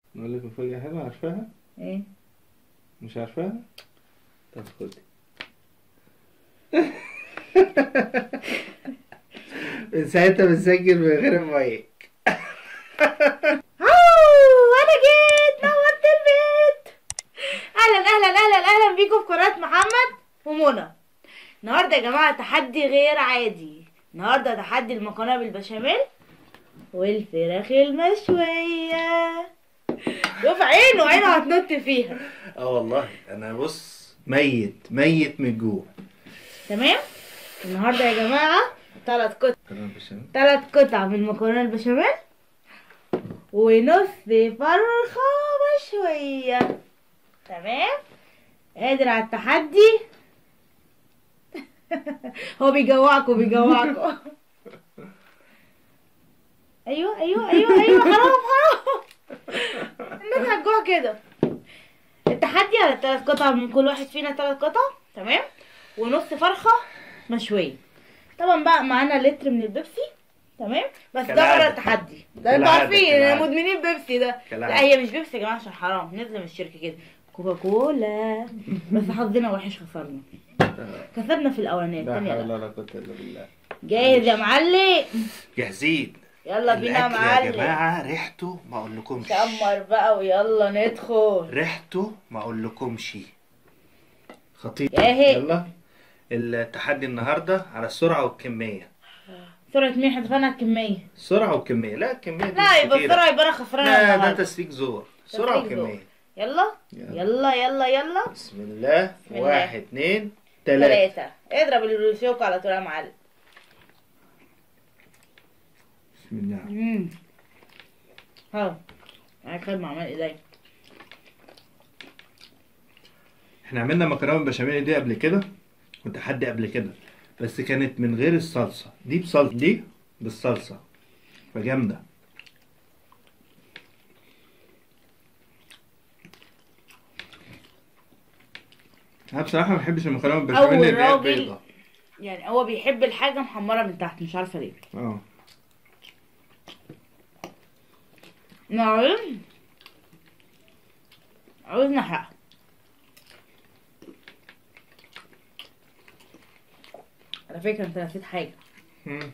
نقول لك مفاجأة حلوة عارفاها؟ ايه مش عارفاها؟ طب خدي من ساعتها بنسجل من غير المايك أوه، انا جيت نورت البيت اهلا اهلا اهلا اهلا بيكم في قناه محمد ومنى النهارده يا جماعه تحدي غير عادي النهارده تحدي المكرونه بالبشاميل والفراخ المشويه شوف عينه عينه هتنط فيها اه والله انا بص ميت ميت من الجوع تمام النهارده يا جماعه ثلاث قطع كلام بشاميل ثلاث قطع من المكرونه البشاميل ونص فرخه مشويه تمام قادر على التحدي هو بيجوعكوا بيجوعكوا ايوه ايوه ايوه ايوه حرام حرام الناس هتجوع كده التحدي على الثلاث قطع من كل واحد فينا ثلاث قطع تمام ونص فرخه مشويه طبعا بقى معانا لتر من البيبسي تمام بس ده كالعادة. بره التحدي ده انتوا كالعادة، عارفين كالعادة. مدمنين بيبسي ده كالعادة. لا هي مش بيبسي يا جماعه عشان حرام نزل من الشركه كده كوكا كولا بس حظنا وحش خسرنا كسبنا في الاولانيه لا الثانيه حول لا ولا قوة الا بالله جاهز يا معلم جاهزين يلا بينا يا الأكل يا معلم جماعة ريحته ما اقولكمش شمر بقى ويلا ندخل ريحته ما اقولكمش خطير جاهز. يلا التحدي النهارده على السرعة والكمية سرعة مين هتفنى الكمية السرعة والكمية لا الكمية دي لا مش يبقى كتيرة. السرعة يبقى انا خسرانة لا ده النهاردة. تسليك زور سرعة تسليك زور. وكمية يلا يلا. يلا يلا يلا بسم الله بسم الله. واحد اتنين تلاتة ثلاثة اضرب الشوكة على طول يا معلم بسم الله امم ها معاك خد مع عمال ايديا احنا عملنا مكرونة بشاميل دي قبل كده وتحدي قبل كده بس كانت من غير الصلصة دي بصلصة دي بالصلصة فجامدة انا بصراحة ما بحبش المكرونة بالبشاميل أول اللي هي راجل. بيضة يعني هو بيحب الحاجة محمرة من تحت مش عارفة ليه اه نعم عاوز نحرق على فكرة انت نسيت حاجة مم.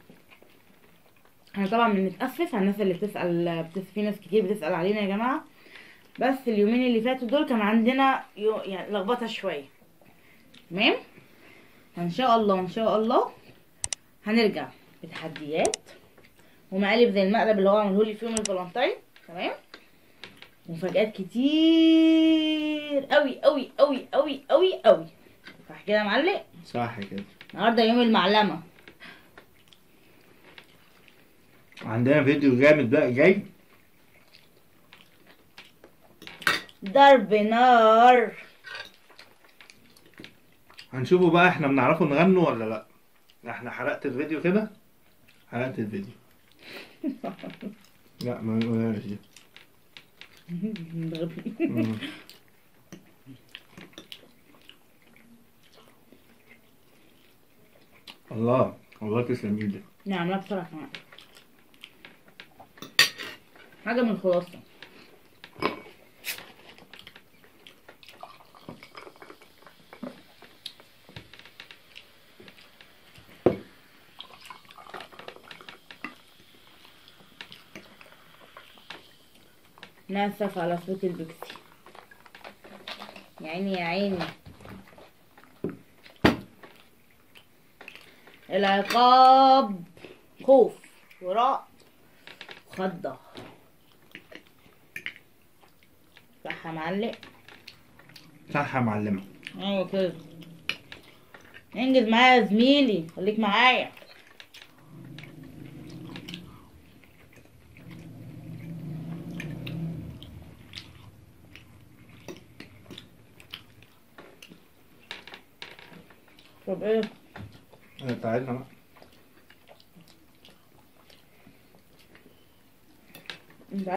احنا طبعا بنتأسف على الناس اللي بتسأل بتس... في ناس كتير بتسأل علينا يا جماعة بس اليومين اللي فاتوا دول كان عندنا يو... يعني لخبطة شوية تمام ان شاء الله ان شاء الله هنرجع بتحديات ومقالب زي المقلب اللي هو عمله لي في يوم الفالنتين تمام ومفاجآت كتير قوي قوي قوي قوي قوي قوي صح كده يا معلم صح كده النهارده يوم المعلمة عندنا فيديو جامد بقى جاي ضرب نار هنشوفه بقى احنا بنعرفه نغنوا ولا لا احنا حرقت الفيديو كده حرقت الفيديو لا ما نقولهاش دي مم. الله الله تسلم ايدك نعملها بسرعة كمان حاجة من الخلاصة ناسف على صوت البكسي يا عيني يا عيني العقاب خوف ورعب خضة صح يا معلم صح يا معلمة ايوه كده انجز معايا يا زميلي خليك معايا طب ايه تعالنا بقى انت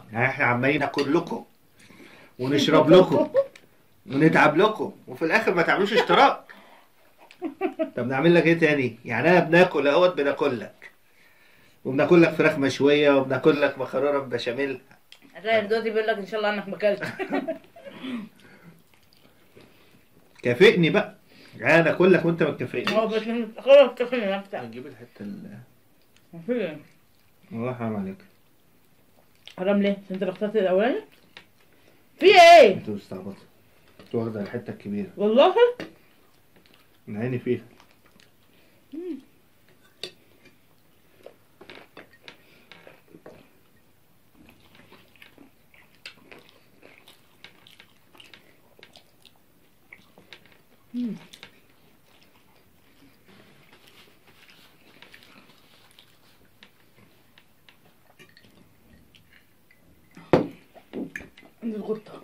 يعني احنا عمالين ناكل لكم ونشرب لكم ونتعب لكم وفي الاخر ما تعملوش اشتراك طب نعمل لك ايه تاني يعني انا بناكل اهوت بناكل لك وبناكل لك فراخ مشويه وبناكل لك مكرونه بشاميل الراجل دلوقتي بيقول لك ان شاء الله انك ما اكلتش كافئني بقى يعني انا اكل لك وانت ما تكافئني هو بس خلاص تفهم نفسك هنجيب الحته ال مفيش. والله حرام عليك حرام ليه؟ عشان انت اللي اخترت الاولاني؟ في ايه؟ انت مستعبط انت واخده الحته الكبيره والله من عيني فيها عندي الغطة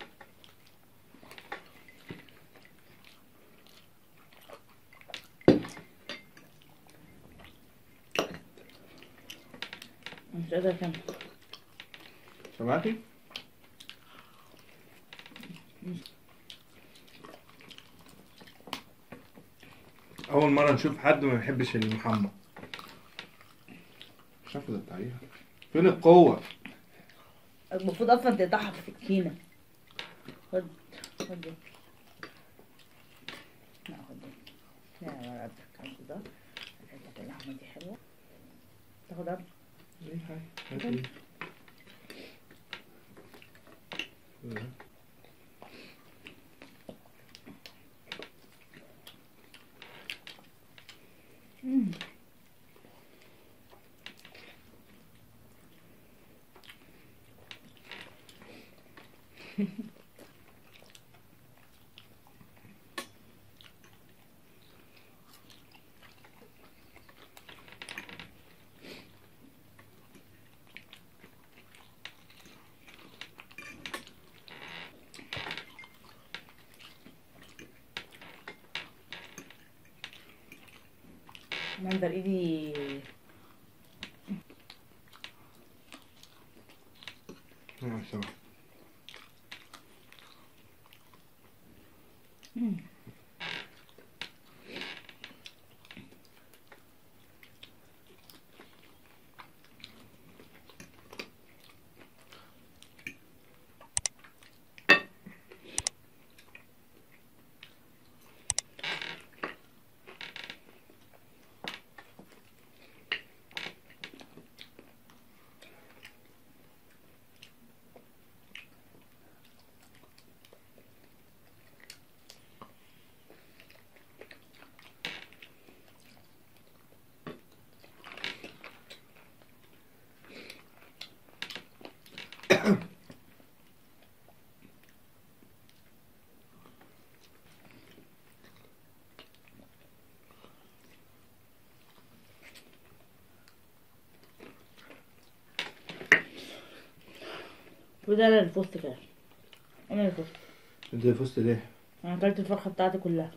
مش قادرة اكمل سمعتي؟ أول مرة نشوف حد ما بيحبش المحمر مش عارف ده عليها فين القوة؟ المفروض اصلا تقطعها بسكينة خد خد دي لا خد دي لا لا لا خد ده حتة اللحمة دي حلوة تاخد عبد ايه هاي؟ هات ايه؟ منظر ايدي آه، سمع. وده انا اللي فزت فعلا انا اللي فزت انت اللي فزت ليه؟ انا اكلت الفرخة بتاعتي كلها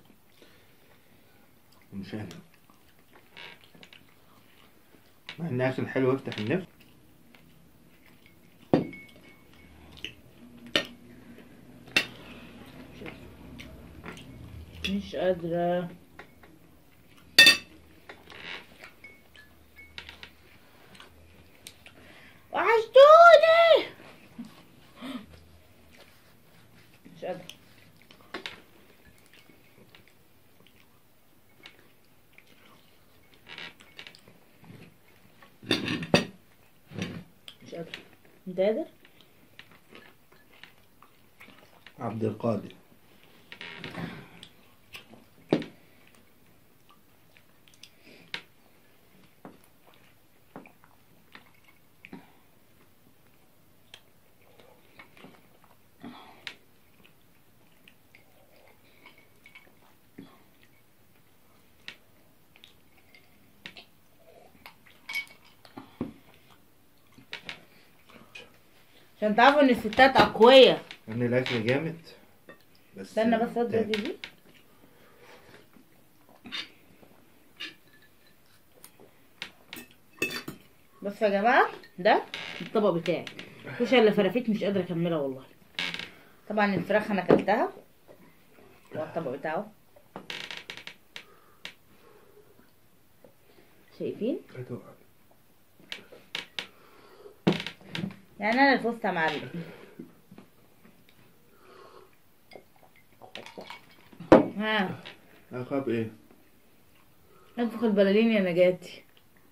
مش انا مع ان اكل حلو يفتح النفس مش قادرة وحشتوني مش قادرة مش قادرة انت قادر؟ عبد القادر عشان تعرفوا ان الستات اقوياء ان الاكل جامد بس استنى بس تعب. ادي دي بصوا يا جماعه ده الطبق بتاعي الكشري اللي فرفيت مش قادره اكملها والله طبعا الفراخ انا اكلتها والطبق بتاعه شايفين يعني انا اللي فزت يا معلم ها عقاب ايه انفخ البلالين يا نجاتي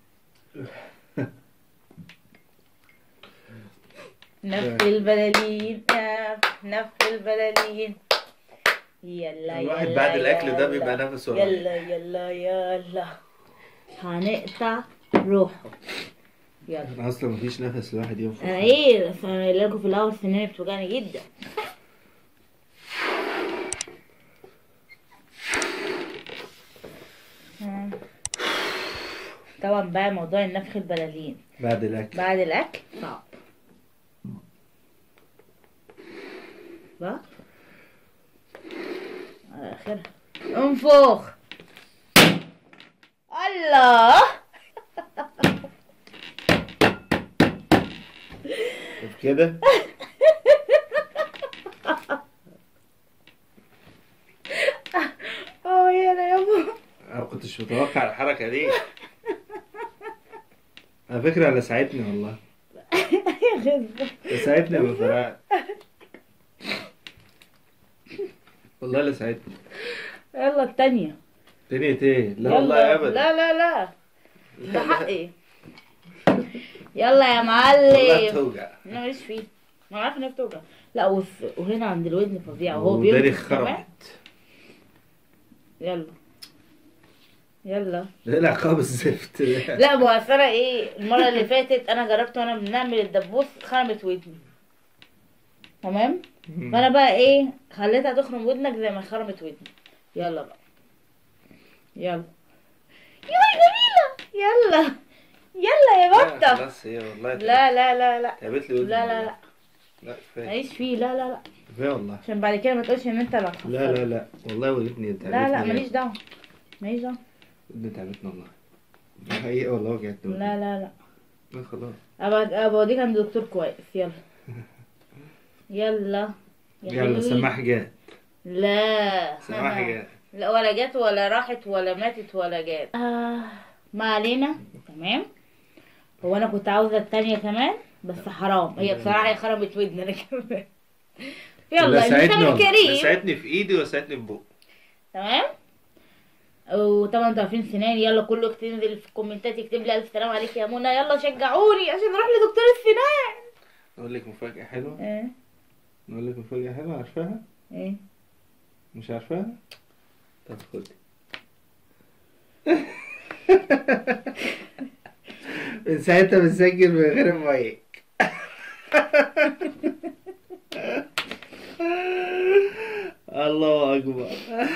نفخ البلالين نفخ نفخ البلالين يلا الواحد يلا بعد الاكل ده يلا. بيبقى نفسه رهيب. يلا يلا يلا هنقطع روحه يلا انا اصلا مفيش نفس الواحد ينفخ انا ايه بس انا قايله لكم في الاول سناني بتوجعني جدا ها. طبعا بقى موضوع النفخ البلالين بعد الاكل بعد الاكل صعب بقى على اخرها انفخ الله شوف كده اه يا انا يابا انا ما كنتش متوقع الحركه دي على فكره لسعتني والله يا غزة لسعتني يا ابو فراء والله لسعتني يلا التانية تانية ايه لا يلا. والله ابدا لا لا لا لا، ده لا. حقي يلا يا والله معلم توجع انا ماليش فيه ما انا عارفه انها بتوجع لا وف... وهنا عند الودن فظيع وهو وداني بينفخ كمان خربت يلا يلا ايه العقاب الزفت ده لا ما هو أصل أنا ايه المره اللي فاتت انا جربت وانا بنعمل الدبوس خرمت ودني تمام مم. فانا بقى ايه خليتها تخرم ودنك زي ما خرمت ودني يلا بقى يلا يا جميله يلا يلا يا لا، بطه خلاص هي والله لا لا لا لا تعبت لي ودني لا لا والله. لا لا كفايه ماليش فيه لا لا لا كفايه والله عشان بعد كده ما تقولش ان انت اللي هتخسر. لا لا لا والله ودني تعبتني لا لا ماليش دعوه ماليش دعوه ودني تعبتني والله دي حقيقة والله وجعتني لا لا لا لا خلاص ابقى ابقى اوديك عند دكتور كويس يلا يلا يا يلا حلوين. سماح جات لا سماح جات لا ولا جت ولا راحت ولا ماتت ولا جت آه ما علينا تمام هو انا كنت عاوزه التانية كمان بس حرام هي بصراحه هي خربت ودني انا كمان يلا لسعتني المثال والله. الكريم لسعتني في ايدي ولسعتني في بقي تمام وطبعا انتوا عارفين سناني يلا كله يكتب ينزل في الكومنتات يكتب لي الف سلام عليك يا منى يلا شجعوني عشان نروح لدكتور السنان اقول لك مفاجأة حلوة ايه اقول لك مفاجأة حلوة عارفاها ايه مش عارفاها طب خدي من ساعتها بنسجل من غير المايك الله اكبر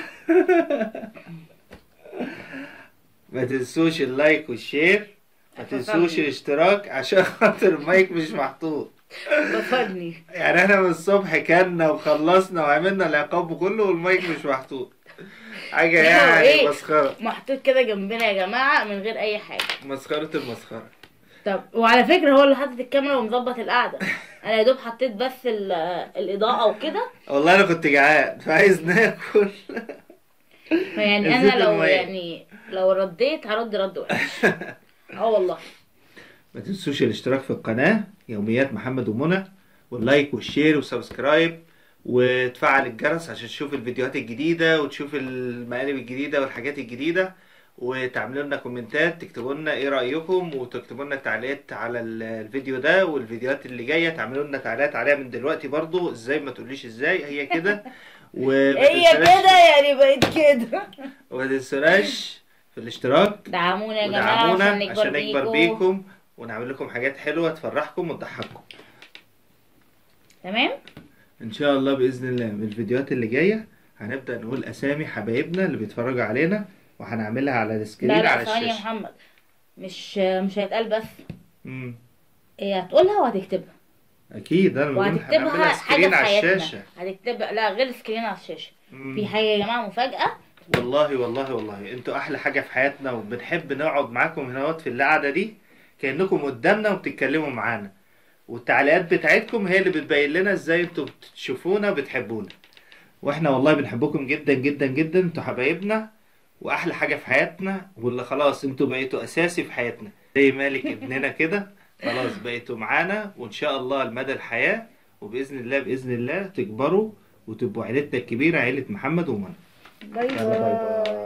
ما تنسوش اللايك والشير ما تنسوش الاشتراك عشان خاطر المايك مش محطوط بفضني يعني احنا من الصبح كلنا وخلصنا وعملنا العقاب كله والمايك مش محطوط حاجة لا، يعني إيه؟ مسخرة محطوط كده جنبنا يا جماعه من غير اي حاجه مسخرة المسخرة طب وعلى فكره هو اللي حاطط الكاميرا ومظبط القعده انا يا دوب حطيت بس ال- الاضاءه وكده والله انا كنت جعان فعايز ناكل فيعني الزيت انا لو المية. يعني لو رديت هرد رد وحش اه والله ما تنسوش الاشتراك في القناة يوميات محمد ومنى واللايك والشير والسبسكرايب وتفعل الجرس عشان تشوف الفيديوهات الجديدة وتشوف المقالب الجديدة والحاجات الجديدة وتعملوا لنا كومنتات تكتبوا لنا ايه رأيكم وتكتبوا لنا تعليقات على ال- الفيديو ده والفيديوهات اللي جاية تعملوا لنا تعليقات عليها من دلوقتي برضو ازاي ما تقوليش ازاي هي كده وما هي تنسوناش- كده يعني بقيت كده وما تنسوناش في الاشتراك دعمونا يا جماعه ودعمونا عشان نكبر, عشان نكبر بيكم بيكم ونعمل لكم حاجات حلوة تفرحكم وتضحككم تمام ان شاء الله باذن الله من الفيديوهات اللي جايه هنبدا نقول اسامي حبايبنا اللي بيتفرجوا علينا وهنعملها على السكرين لا على لا ثواني يا الشاشه محمد مش مش هيتقال بس امم هي هتقولها وهتكتبها اكيد انا بقول وهتكتبها هنعملها حاجه سكرين في على حياتنا الشاشه هتكتبها لا غير سكرين على الشاشه مم. في حاجه يا جماعه مفاجاه والله والله والله انتوا احلى حاجه في حياتنا وبنحب نقعد معاكم هنا في القعده دي كانكم قدامنا وبتتكلموا معانا والتعليقات بتاعتكم هي اللي بتبين لنا ازاي انتوا بتشوفونا بتحبونا واحنا والله بنحبكم جدا جدا جدا انتوا حبايبنا واحلى حاجه في حياتنا واللي خلاص انتوا بقيتوا اساسي في حياتنا زي مالك ابننا كده خلاص بقيتوا معانا وان شاء الله لمدى الحياه وباذن الله باذن الله تكبروا وتبقوا عيلتنا الكبيره عيله محمد ومنى باي يلا باي باي. باي